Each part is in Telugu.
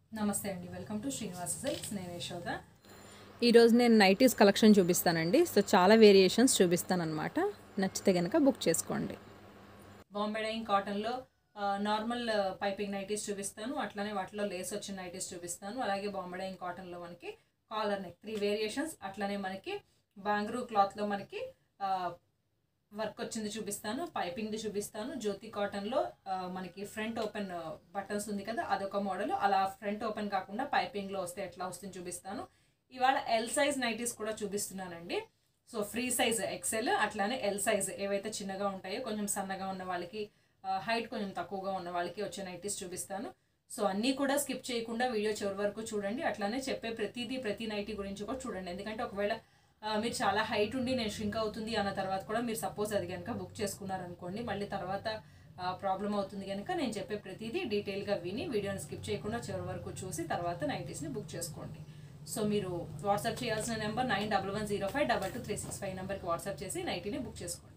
నమస్తే అండి వెల్కమ్ టు శ్రీనివాస సిల్క్స్ నేను యశోద ఈరోజు నేను నైటీస్ కలెక్షన్ చూపిస్తానండి సో చాలా వేరియేషన్స్ చూపిస్తానమాట నచ్చితే కనుక బుక్ చేసుకోండి బాంబే డైయింగ్ కాటన్లో నార్మల్ పైపింగ్ నైటీస్ చూపిస్తాను అట్లానే వాటిలో లేస్ వచ్చిన నైటీస్ చూపిస్తాను అలాగే బాంబే డైయింగ్ కాటన్లో మనకి కాలర్ నెక్ త్రీ వేరియేషన్స్ అట్లానే మనకి బాంగ్రూ క్లాత్లో మనకి వర్క్ వచ్చింది చూపిస్తాను పైపింగ్ది చూపిస్తాను జ్యోతి కాటన్లో ఆ, మనకి ఫ్రంట్ ఓపెన్ బటన్స్ ఉంది కదా అదొక మోడల్ అలా ఫ్రంట్ ఓపెన్ కాకుండా పైపింగ్లో వస్తే ఎట్లా వస్తుంది చూపిస్తాను ఇవాళ ఎల్ సైజ్ నైటీస్ కూడా చూపిస్తున్నానండి సో ఫ్రీ సైజ్ ఎక్సెల్ అట్లానే ఎల్ సైజ్ ఏవైతే చిన్నగా ఉంటాయో కొంచెం సన్నగా ఉన్న వాళ్ళకి హైట్ కొంచెం తక్కువగా ఉన్న వాళ్ళకి వచ్చే నైటీస్ చూపిస్తాను సో అన్నీ కూడా స్కిప్ చేయకుండా వీడియో చివరి వరకు చూడండి అట్లానే చెప్పే ప్రతిదీ ప్రతి నైటీ గురించి కూడా చూడండి ఎందుకంటే ఒకవేళ ఆ, మీరు చాలా హైట్ ఉండి నేను షింక్ అవుతుంది అన్న తర్వాత కూడా మీరు సపోజ్ అది కనుక బుక్ చేసుకున్నారనుకోండి మళ్ళీ తర్వాత ప్రాబ్లం అవుతుంది కనుక నేను చెప్పే ప్రతిదీ డీటెయిల్గా విని వీడియోని స్కిప్ చేయకుండా చివరి వరకు చూసి తర్వాత నైటీస్ని బుక్ చేసుకోండి సో మీరు వాట్సాప్ చేయాల్సిన number nine double one zero five double two three six five నెంబర్కి వాట్సాప్ చేసి నైటీని బుక్ చేసుకోండి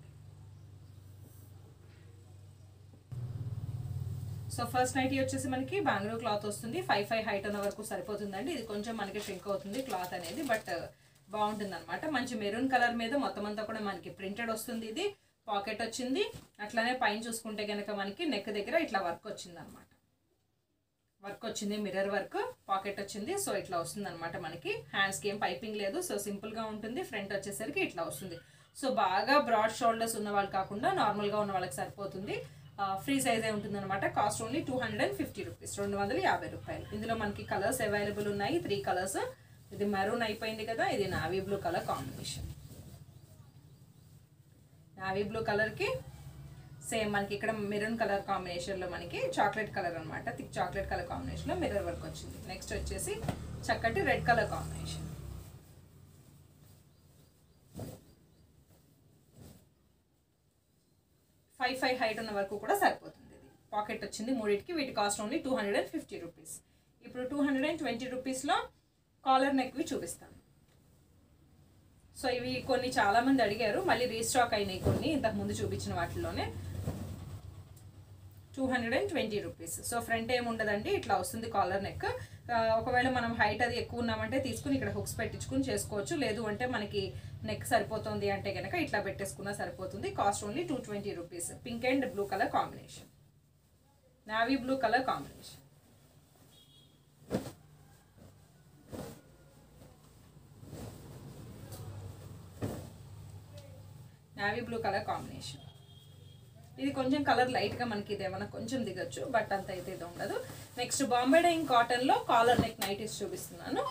సో ఫస్ట్ నైటీ వచ్చేసి మనకి బెంగళూరు క్లాత్ వస్తుంది ఫైవ్ ఫైవ్ హైట్ అన్న వరకు సరిపోతుందండి ఇది కొంచెం మనకి షింక్ అవుతుంది క్లాత్ అనేది బట్ బాగుంటుంది అనమాట మంచి మెరూన్ కలర్ మీద మొత్తం అంతా కూడా మనకి ప్రింటెడ్ వస్తుంది ఇది పాకెట్ వచ్చింది అట్లానే పైన చూసుకుంటే కనుక మనకి నెక్ దగ్గర ఇట్లా వర్క్ వచ్చింది అనమాట వర్క్ వచ్చింది మిర్రర్ వర్క్ పాకెట్ వచ్చింది సో ఇట్లా వస్తుంది అనమాట మనకి హ్యాండ్స్కి ఏం పైపింగ్ లేదు సో సింపుల్గా ఉంటుంది ఫ్రంట్ వచ్చేసరికి ఇట్లా వస్తుంది సో బాగా బ్రాడ్ షోల్డర్స్ ఉన్న వాళ్ళు కాకుండా నార్మల్గా ఉన్న వాళ్ళకి సరిపోతుంది ఫ్రీ సైజే ఉంటుంది అనమాట cost only two hundred and fifty rupees రెండు వందల యాభై రూపాయలు ఇందులో మనకి కలర్స్ అవైలబుల్ ఉన్నాయి త్రీ కలర్స్ ఇది మెరూన్ అయిపోయింది కదా ఇది navy blue colour combination navy blue కలర్కి సేమ్ మనకి ఇక్కడ మెరూన్ కలర్ కాంబినేషన్లో మనకి చాక్లెట్ కలర్ అనమాట థిక్ చాక్లెట్ కలర్ కాంబినేషన్లో మిర్రర్ వర్క్ వచ్చింది నెక్స్ట్ వచ్చేసి చక్కటి red colour combination five five height ఉన్న వరకు కూడా సరిపోతుంది ఇది పాకెట్ వచ్చింది మూడింటికి వీటి cost only two hundred and fifty rupees ఇప్పుడు టూ హండ్రెడ్ అండ్ ట్వంటీ రూపీస్లో కాలర్ నెక్వి చూపిస్తాను సో ఇవి కొన్ని చాలా మంది అడిగారు మళ్ళీ రీస్టాక్ అయినాయి కొన్ని ఇంతకు ముందు చూపించిన వాటిలోనే two hundred and twenty rupees so front ఏముండదండి ఇట్లా వస్తుంది కాలర్ నెక్ ఒకవేళ మనం హైట్ అది ఎక్కువ ఉన్నామంటే తీసుకుని ఇక్కడ హుక్స్ పెట్టించుకుని చేసుకోవచ్చు లేదు అంటే మనకి నెక్ సరిపోతుంది అంటే కనుక ఇట్లా పెట్టేసుకున్నా సరిపోతుంది cost only two twenty rupees pink and blue colour combination navy blue colour combination navy blue colour combination ఇది కొంచెం కలర్ లైట్గా మనకి ఇది ఏమైనా కొంచెం దిగొచ్చు బట్ అంత అయితే ఇది ఉండదు నెక్స్ట్ బాంబే డైయింగ్ కాటన్లో కాలర్ నెక్ నైటీస్ చూపిస్తున్నాను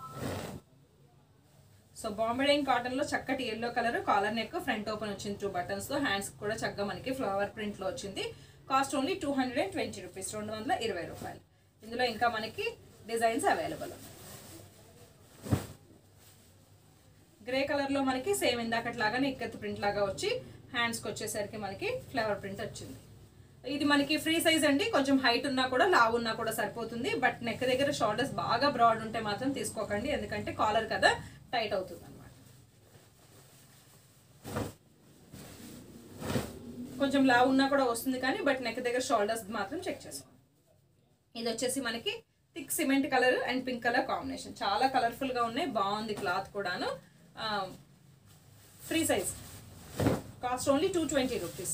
సో బాంబే డైయింగ్ కాటన్లో చక్కటి yellow colour collar neck front open వచ్చింది టూ బటన్స్తో హ్యాండ్స్ కూడా చక్కగా మనకి ఫ్లవర్ ప్రింట్లో వచ్చింది cost only two hundred and twenty rupees రెండు వందల ఇరవై రూపాయలు ఇందులో ఇంకా మనకి డిజైన్స్ అవైలబుల్ ఉన్నాయి గ్రే కలర్లో మనకి సేమ్ ఇందాకట్లాగానే ఇక్కత్ ప్రింట్ లాగా వచ్చి హ్యాండ్స్కి వచ్చేసరికి మనకి ఫ్లవర్ ప్రింట్ వచ్చింది ఇది మనకి ఫ్రీ సైజ్ అండి కొంచెం హైట్ ఉన్నా కూడా లావ్ ఉన్నా కూడా సరిపోతుంది బట్ నెక్ దగ్గర షోల్డర్స్ బాగా బ్రాడ్ ఉంటే మాత్రం తీసుకోకండి ఎందుకంటే కాలర్ కదా టైట్ అవుతుంది అనమాట కొంచెం లావ్ ఉన్నా కూడా వస్తుంది కానీ బట్ నెక్ దగ్గర షోల్డర్స్ మాత్రం చెక్ చేసుకోండి ఇది వచ్చేసి మనకి thick cement colour and pink colour combination చాలా కలర్ఫుల్గా ఉన్నాయి బాగుంది క్లాత్ కూడాను free size cost only two twenty rupees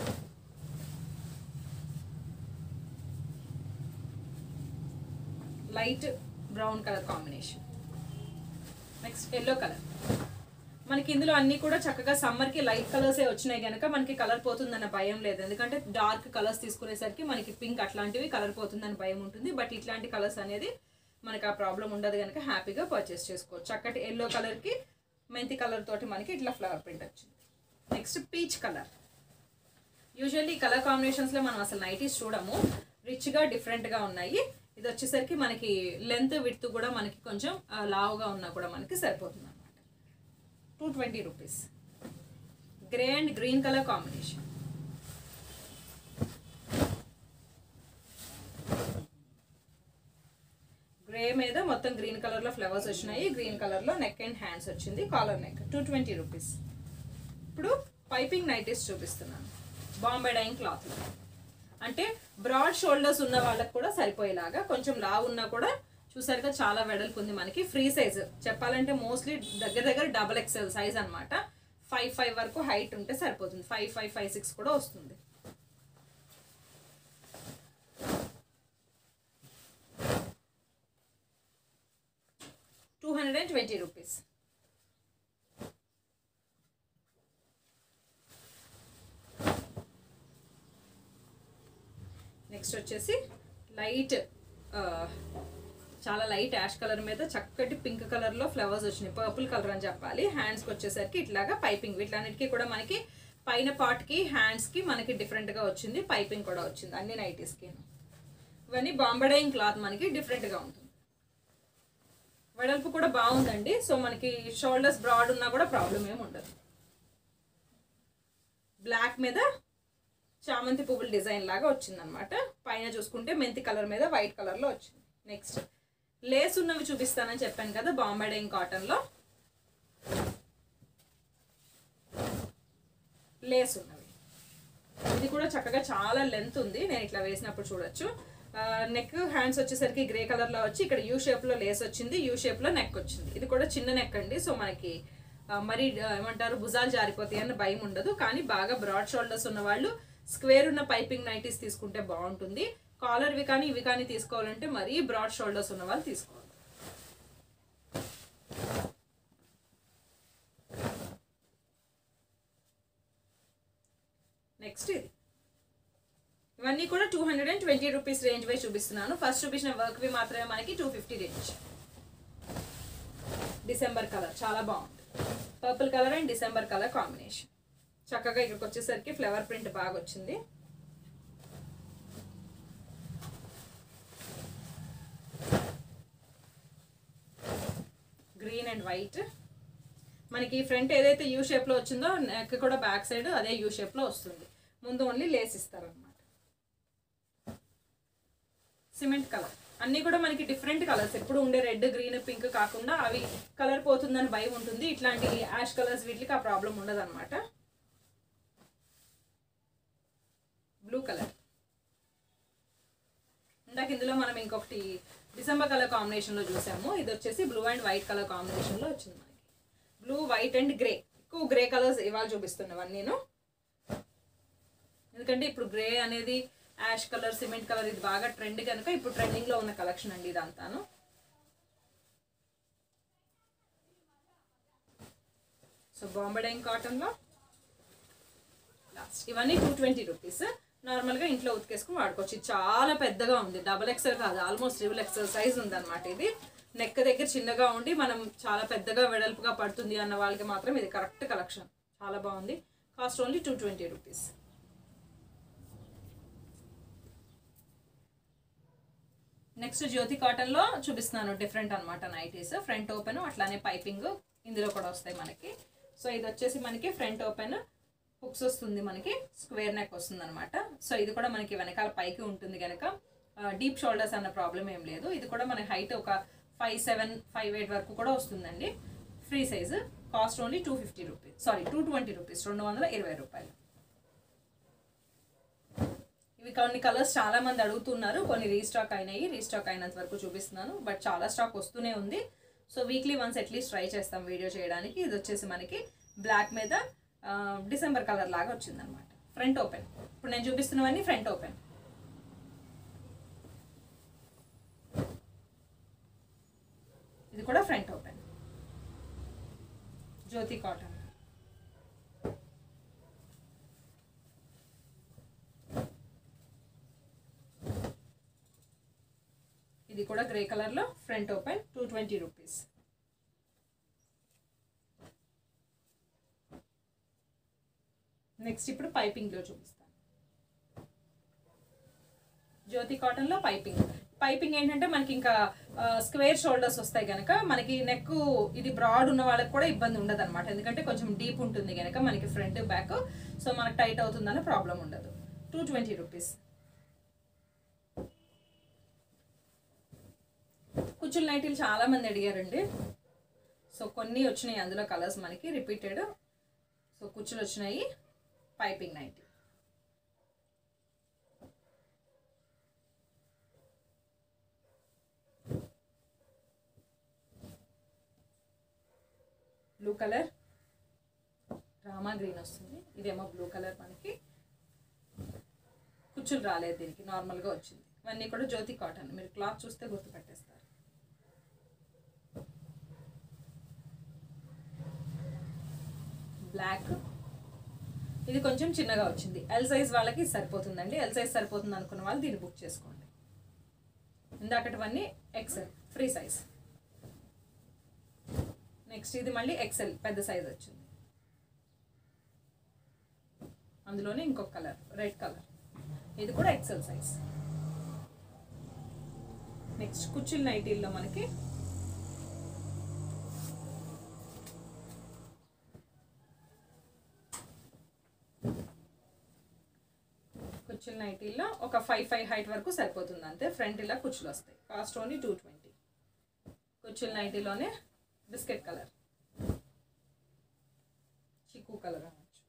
light brown colour combination next yellow colour మనకి ఇందులో అన్ని కూడా చక్కగా సమ్మర్కి లైట్ కలర్సే వచ్చినాయి కనుక మనకి కలర్ పోతుందన్న భయం లేదు ఎందుకంటే డార్క్ కలర్స్ తీసుకునేసరికి మనకి పింక్ అట్లాంటివి కలర్ పోతుందని భయం ఉంటుంది బట్ ఇట్లాంటి కలర్స్ అనేది మనకి ఆ ప్రాబ్లం ఉండదు కనుక హ్యాపీగా పర్చేస్ చేసుకోవచ్చు చక్కటి ఎల్లో కలర్కి మెంతి కలర్ తోటి మనకి ఇట్లా ఫ్లవర్ ప్రింట్ వచ్చింది నెక్స్ట్ పీచ్ కలర్ యూజువల్లీ ఈ కలర్ కాంబినేషన్స్లో మనం అసలు నైటీస్ చూడము రిచ్గా డిఫరెంట్గా ఉన్నాయి ఇది వచ్చేసరికి మనకి లెంత్ విడ్త్ కూడా మనకి కొంచెం ఆ, లావుగా ఉన్నా కూడా మనకి సరిపోతుంది అనమాట two twenty rupees grey and green colour combination grey మీద మొత్తం గ్రీన్ కలర్లో ఫ్లవర్స్ వచ్చినాయి గ్రీన్ కలర్లో నెక్ అండ్ హ్యాండ్స్ వచ్చింది collar neck two twenty rupees ఇప్పుడు పైపింగ్ నైటీస్ చూపిస్తున్నాను బాంబే డైయింగ్ క్లాత్ అంటే బ్రాడ్ షోల్డర్స్ ఉన్న వాళ్ళకి కూడా సరిపోయేలాగా కొంచెం లావు ఉన్నా కూడా చూసారుగా చాలా వెడల్పు ఉంది మనకి ఫ్రీ సైజ్ చెప్పాలంటే మోస్ట్లీ దగ్గర దగ్గర డబల్ ఎక్స్ఎల్ సైజ్ అనమాట ఫైవ్ ఫైవ్ వరకు హైట్ ఉంటే సరిపోతుంది ఫైవ్ ఫైవ్ ఫైవ్ సిక్స్ కూడా వస్తుంది two hundred and twenty rupees next వచ్చేసి లైట్ చాలా లైట్ యాష్ కలర్ మీద చక్కటి పింక్ కలర్లో ఫ్లవర్స్ వచ్చినాయి పర్పుల్ కలర్ అని చెప్పాలి హ్యాండ్స్కి వచ్చేసరికి ఇట్లాగా పైపింగ్ వీటిలన్నిటికీ కూడా మనకి పైన పార్ట్కి హ్యాండ్స్కి మనకి డిఫరెంట్గా వచ్చింది పైపింగ్ కూడా వచ్చింది అన్ని నైటీస్కి ఇవన్నీ బాంబడైన్ క్లాత్ మనకి డిఫరెంట్గా ఉంటుంది వెడల్పు కూడా బాగుందండి సో మనకి షోల్డర్స్ బ్రాడ్ ఉన్నా కూడా ప్రాబ్లం ఏమి ఉండదు బ్లాక్ మీద చామంతి పువ్వుల డిజైన్ లాగా వచ్చిందనమాట పైన చూసుకుంటే మెంతి కలర్ మీద వైట్ కలర్లో వచ్చింది నెక్స్ట్ లేస్ ఉన్నవి చూపిస్తానని చెప్పాను కదా బాంబే కాటన్లో లేస్ ఉన్నవి ఇది కూడా చక్కగా చాలా లెంత్ ఉంది నేను ఇట్లా వేసినప్పుడు చూడొచ్చు నెక్ హ్యాండ్స్ వచ్చేసరికి గ్రే కలర్లో వచ్చి ఇక్కడ యూ షేప్లో లేస్ వచ్చింది యూ షేప్లో నెక్ వచ్చింది ఇది కూడా చిన్న నెక్ అండి సో మనకి ఆ, మరి ఆ, ఏమంటారు భుజాలు జారిపోతాయి అన్న భయం ఉండదు కానీ బాగా బ్రాడ్ షోల్డర్స్ ఉన్న వాళ్ళు స్క్వేర్ ఉన్న పైపింగ్ నైటీస్ తీసుకుంటే బాగుంటుంది కాలర్ ఇవి కానీ ఇవి కానీ తీసుకోవాలంటే మరీ బ్రాడ్ షోల్డర్స్ ఉన్న వాళ్ళు తీసుకోవాలి నెక్స్ట్ ఇది ఇవన్నీ కూడా two hundred and twenty rupees range వై చూపిస్తున్నాను ఫస్ట్ చూపించిన వర్క్వి మాత్రమే మనకి two fifty range December colour చాలా బాగుంది purple colour and December colour combination చక్కగా ఇక్కడికి వచ్చేసరికి ఫ్లవర్ ప్రింట్ బాగా వచ్చింది గ్రీన్ అండ్ వైట్ మనకి ఫ్రంట్ ఏదైతే యూ షేప్లో వచ్చిందో నెక్ కూడా బ్యాక్ సైడ్ అదే యూ షేప్లో వస్తుంది ముందు ఓన్లీ లేస్ ఇస్తారనమాట సిమెంట్ కలర్ అన్నీ కూడా మనకి డిఫరెంట్ కలర్స్ ఎప్పుడు ఉండే రెడ్ గ్రీన్ పింక్ కాకుండా అవి కలర్ పోతుందని భయం ఉంటుంది ఇట్లాంటి యాష్ కలర్స్ వీటికి ఆ ప్రాబ్లం ఉండదు అనమాట బ్లూ కలర్ ఇందాక ఇందులో మనం ఇంకొకటి డిసెంబర్ కలర్ కాంబినేషన్లో చూసాము ఇది వచ్చేసి బ్లూ అండ్ వైట్ కలర్ కాంబినేషన్లో వచ్చింది మనకి బ్లూ వైట్ అండ్ గ్రే ఎక్కువ గ్రే కలర్స్ ఇవాళ చూపిస్తున్నవన్నీ నేను ఎందుకంటే ఇప్పుడు గ్రే అనేది యాష్ కలర్ సిమెంట్ కలర్ ఇది బాగా ట్రెండ్ కనుక ఇప్పుడు ట్రెండింగ్ లో ఉన్న కలెక్షన్ అండి ఇదంతాను సో బాంబడైన్ కాటన్ లో లాస్ట్ ఇవన్నీ టూ ట్వంటీ రూపీస్ నార్మల్ గా ఇంట్లో ఉతికేసుకుని వాడుకోవచ్చు ఇది చాలా పెద్దగా ఉంది డబల్ ఎక్సెల్ కాదు ఆల్మోస్ట్ ట్రిపుల్ ఎక్సెల్ సైజ్ ఉంది అనమాట ఇది నెక్ దగ్గర చిన్నగా ఉండి మనం చాలా పెద్దగా వెడల్పుగా పడుతుంది అన్న వాళ్ళకి మాత్రం ఇది కరెక్ట్ కలెక్షన్ చాలా బాగుంది cost only two twenty rupees next Jyoti cotton లో చూపిస్తున్నాను డిఫరెంట్ అనమాట నైటీస్ ఫ్రంట్ ఓపెన్ అట్లానే పైపింగ్ ఇందులో కూడా వస్తాయి మనకి సో ఇది వచ్చేసి మనకి ఫ్రంట్ ఓపెన్ హుక్స్ వస్తుంది మనకి స్క్వేర్ నెక్ వస్తుంది అనమాట సో ఇది కూడా మనకి వెనకాల పైకి ఉంటుంది కనుక డీప్ షోల్డర్స్ అన్న ప్రాబ్లం ఏం లేదు ఇది కూడా మన హైట్ ఒక ఫైవ్ సెవెన్ ఫైవ్ ఎయిట్ వరకు కూడా వస్తుందండి free size cost only two fifty rupees sorry two twenty rupees రెండు వందల ఇరవై రూపాయలు ఇవి కొన్ని కలర్స్ చాలా మంది అడుగుతున్నారు కొన్ని రీస్టాక్ అయినాయి రీస్టాక్ అయినంత వరకు చూపిస్తున్నాను బట్ చాలా స్టాక్ వస్తూనే ఉంది so weekly once at least try చేస్తాం వీడియో చేయడానికి ఇది వచ్చేసి మనకి బ్లాక్ మీద ఆ, డిసెంబర్ కలర్ లాగా వచ్చిందనమాట ఫ్రంట్ ఓపెన్ ఇప్పుడు నేను చూపిస్తున్నవన్నీ ఫ్రంట్ ఓపెన్ ఇది కూడా ఫ్రంట్ ఓపెన్ జ్యోతి కాటన్ ఇది కూడా గ్రే కలర్ లో front open two twenty rupees next ఇప్పుడు పైపింగ్ లో చూపిస్తాను జ్యోతి కాటన్ లో పైపింగ్ పైపింగ్ ఏంటంటే మనకి ఇంకా స్క్వేర్ షోల్డర్స్ వస్తాయి కనుక మనకి నెక్ ఇది బ్రాడ్ ఉన్న వాళ్ళకి కూడా ఇబ్బంది ఉండదు అనమాట ఎందుకంటే కొంచెం డీప్ ఉంటుంది కనుక మనకి ఫ్రంట్ బ్యాక్ సో మనకి టైట్ అవుతుందనే ప్రాబ్లం ఉండదు టూ ట్వంటీ రూపీస్ కుచ్చుల నైటీలు చాలా మంది అడిగారండి సో కొన్ని వచ్చినాయి అందులో కలర్స్ మనకి రిపీటెడ్ సో కుచ్చులు వచ్చినాయి piping nighty blue colour Rama green వస్తుంది ఇదేమో బ్లూ కలర్ మనకి కుచ్చులు రాలేదు దీనికి నార్మల్గా వచ్చింది ఇవన్నీ కూడా జ్యోతి కాటన్ మీరు క్లాత్ చూస్తే గుర్తుపెట్టేస్తారు బ్లాక్ ఇది కొంచెం చిన్నగా వచ్చింది ఎల్ సైజ్ వాళ్ళకి సరిపోతుందండి ఎల్ సైజ్ సరిపోతుంది అనుకున్న వాళ్ళు దీన్ని బుక్ చేసుకోండి ఇందాకటివన్నీ ఎక్సెల్ ఫ్రీ సైజ్ నెక్స్ట్ ఇది మళ్ళీ ఎక్సెల్ పెద్ద సైజ్ వచ్చింది అందులోనే ఇంకొక కలర్ రెడ్ కలర్ ఇది కూడా ఎక్సెల్ సైజ్ నెక్స్ట్ కుచ్చుల్ నైటీల్లో మనకి కుచ్చుల నైటీల్లో ఒక ఫైవ్ ఫైవ్ హైట్ వరకు సరిపోతుంది అంతే ఫ్రంట్ ఇలా కుచ్చులు వస్తాయి కాస్ట్ ఓన్లీ టూ ట్వంటీ కుచ్చుల నైటీలోనే బిస్కెట్ కలర్ చిక్కు కలర్ అనొచ్చు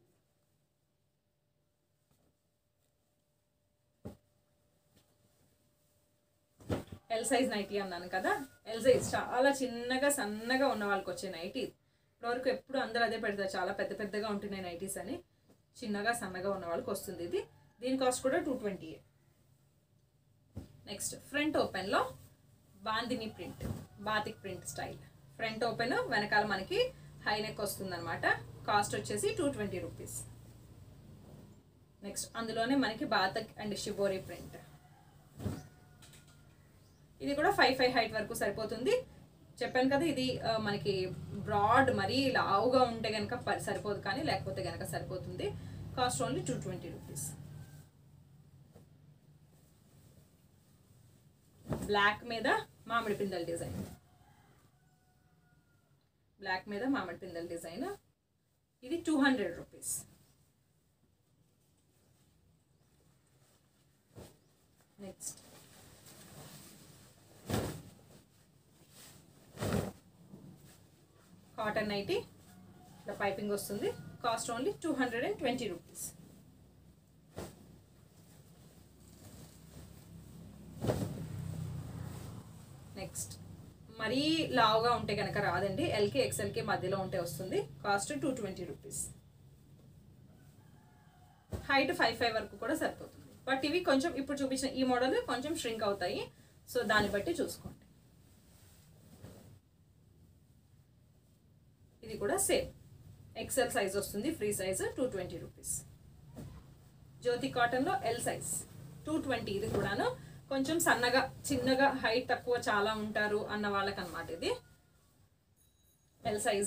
ఎల్ సైజ్ నైటీ అన్నాను కదా ఎల్ సైజ్ చాలా చిన్నగా సన్నగా ఉన్న వాళ్ళకి వచ్చే నైటీ ఇప్పటివరకు ఎప్పుడు అందరూ అదే పెడతారు చాలా పెద్ద పెద్దగా ఉంటున్నాయి నైటీస్ అని చిన్నగా సన్నగా ఉన్న వాళ్ళకి వస్తుంది ఇది దీని కాస్ట్ కూడా టూ ట్వంటీ నెక్స్ట్ ఫ్రంట్ ఓపెన్లో bandhani print batik print style front open వెనకాల మనకి హై నెక్ వస్తుంది అనమాట కాస్ట్ వచ్చేసి టూ ట్వంటీ రూపీస్ నెక్స్ట్ అందులోనే మనకి బాతక్ అండ్ షిబోరి ప్రింట్ ఇది కూడా ఫైవ్ ఫైవ్ హైట్ వరకు సరిపోతుంది చెప్పాను కదా ఇది ఆ, మనకి బ్రాడ్ మరీ లావుగా ఉంటే కనుక ప- సరిపోదు కానీ లేకపోతే కనుక సరిపోతుంది cost only two twenty rupees black మీద మామిడి పిందెల డిజైన్ బ్లాక్ మీద మామిడి పిందెల డిజైన్ ఇది two hundred rupees next cotton nighty ఇలా పైపింగ్ వస్తుంది cost only two hundred and twenty rupees next మరీ లావుగా ఉంటే కనుక రాదండి ఎల్కి ఎక్స్ఎల్కి మధ్యలో ఉంటే వస్తుంది cost two twenty rupees height five five వరకు కూడా సరిపోతుంది బట్ ఇవి కొంచెం ఇప్పుడు చూపించిన ఈ మోడల్ కొంచెం ష్రింక్ అవుతాయి సో దాన్ని బట్టి చూసుకోండి ఇది కూడా సేమ్ ఎక్సెల్ సైజ్ వస్తుంది free size two twenty rupees Jyoti కాటన్లో ఎల్ సైజ్ టూ ట్వంటీ ఇది కూడాను కొంచెం సన్నగా చిన్నగా హైట్ తక్కువ చాలా ఉంటారు అన్న వాళ్ళకి అనమాట ఇది L size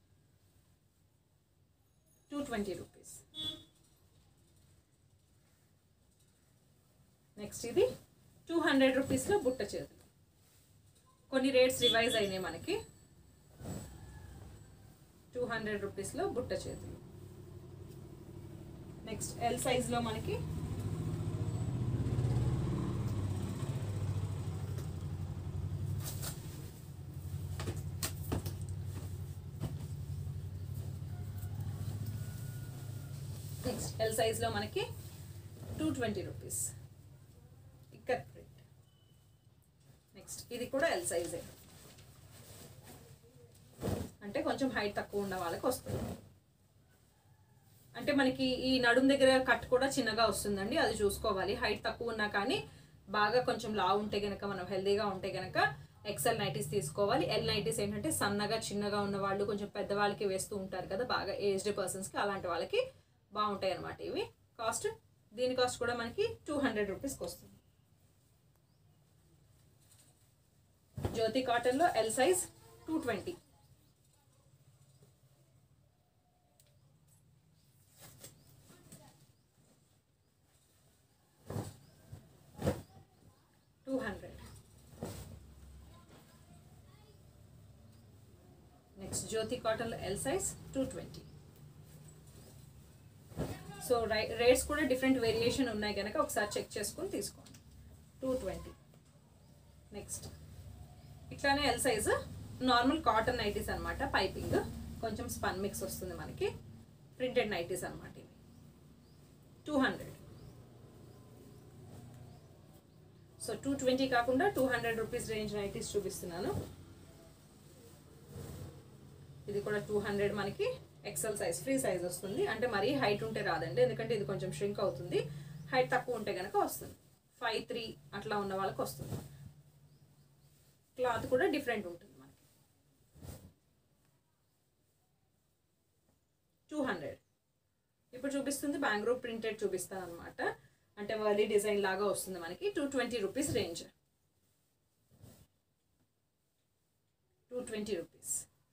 two twenty rupees next ఇది టూ హండ్రెడ్ రూపీస్లో బుట్ట చేతులు కొన్ని రేట్స్ రివైజ్ అయినాయి మనకి టూ హండ్రెడ్ రూపీస్లో బుట్ట చేతులు నెక్స్ట్ ఎల్ సైజ్లో మనకి నెక్స్ట్ ఎల్ సైజ్లో మనకి టూ ట్వంటీ రూపీస్ ఇక్కడ ప్రింట్ నెక్స్ట్ ఇది కూడా ఎల్ సైజే అంటే కొంచెం హైట్ తక్కువ ఉన్న వాళ్ళకి వస్తుంది అంటే మనకి ఈ నడుం దగ్గర కట్ కూడా చిన్నగా వస్తుందండి అది చూసుకోవాలి హైట్ తక్కువ ఉన్నా కానీ బాగా కొంచెం లావు ఉంటే గనక మనం హెల్దీగా ఉంటే గనక ఎక్సెల్ నైటీస్ తీసుకోవాలి ఎల్ నైటీస్ ఏంటంటే సన్నగా చిన్నగా ఉన్న వాళ్ళు కొంచెం పెద్దవాళ్ళకి వేస్తూ ఉంటారు కదా బాగా ఏజ్డ్ పర్సన్స్కి అలాంటి వాళ్ళకి బాగుంటాయి అన్నమాట ఇవి కాస్ట్ దీని కాస్ట్ కూడా మనకి టూ హండ్రెడ్ రూపీస్కి వస్తుంది జ్యోతి కాటన్లో L size two twenty two hundred next Jyoti కాటన్లో L size two twenty so రై రేట్స్ కూడా డిఫరెంట్ వేరియేషన్ ఉన్నాయి కనుక ఒకసారి చెక్ చేసుకొని తీసుకోండి టూ ట్వంటీ నెక్స్ట్ ఇట్లానే L size normal cotton nighties అనమాట పైపింగ్ కొంచెం స్పన్ మిక్స్ వస్తుంది మనకి ప్రింటెడ్ నైటీస్ అనమాట ఇవి two hundred so two twenty కాకుండా two hundred rupees range nighties చూపిస్తున్నాను ఇది కూడా టూ హండ్రెడ్ మనకి ఎక్సెల్ సైజ్ ఫ్రీ సైజ్ వస్తుంది అంటే మరీ హైట్ ఉంటే రాదండి ఎందుకంటే ఇది కొంచెం ష్రింక్ అవుతుంది హైట్ తక్కువ ఉంటే కనుక వస్తుంది ఫైవ్ త్రీ అట్లా ఉన్న వాళ్ళకి వస్తుంది క్లాత్ కూడా డిఫరెంట్ ఉంటుంది మనకి టూ హండ్రెడ్ ఇప్పుడు చూపిస్తుంది బ్యాంగ్రూ ప్రింటెడ్ చూపిస్తాను అనమాట అంటే వర్లీ డిజైన్ లాగా వస్తుంది మనకి two twenty rupees range two twenty rupees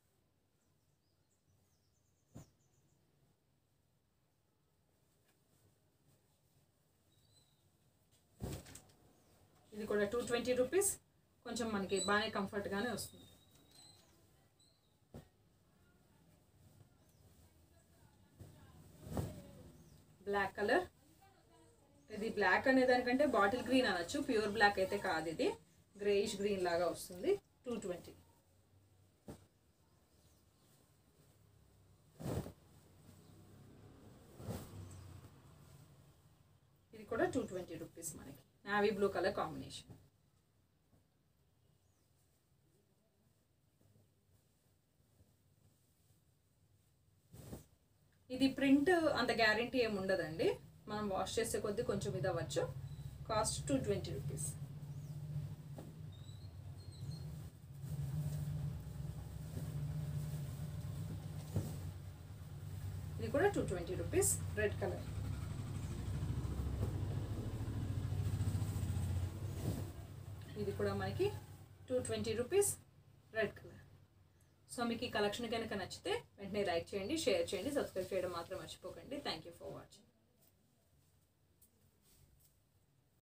ఇది కూడా టూ ట్వంటీ రూపీస్ కొంచెం మనకి బాగానే కంఫర్ట్గానే వస్తుంది బ్లాక్ కలర్ ఇది బ్లాక్ అనే దానికంటే బాటిల్ గ్రీన్ అనొచ్చు ప్యూర్ బ్లాక్ అయితే కాదు ఇది గ్రేయిష్ గ్రీన్ లాగా వస్తుంది టూ ట్వంటీ ఇది కూడా టూ ట్వంటీ రూపీస్ మనకి నావీ బ్లూ కలర్ కాంబినేషన్ ఇది ప్రింట్ అంత గ్యారంటీ ఏమి ఉండదండి మనం వాష్ చేసే కొద్దీ కొంచెం ఇది అవ్వచ్చు కాస్ట్ టూ ట్వంటీ రూపీస్ ఇది కూడా two twenty rupees red colour ఇది కూడా మనకి two twenty rupees red colour so మీకు ఈ కలెక్షన్ కనుక నచ్చితే వెంటనే లైక్ చేయండి షేర్ చేయండి సబ్స్క్రైబ్ చేయడం మాత్రం మర్చిపోకండి థ్యాంక్ యూ ఫర్ వాచింగ్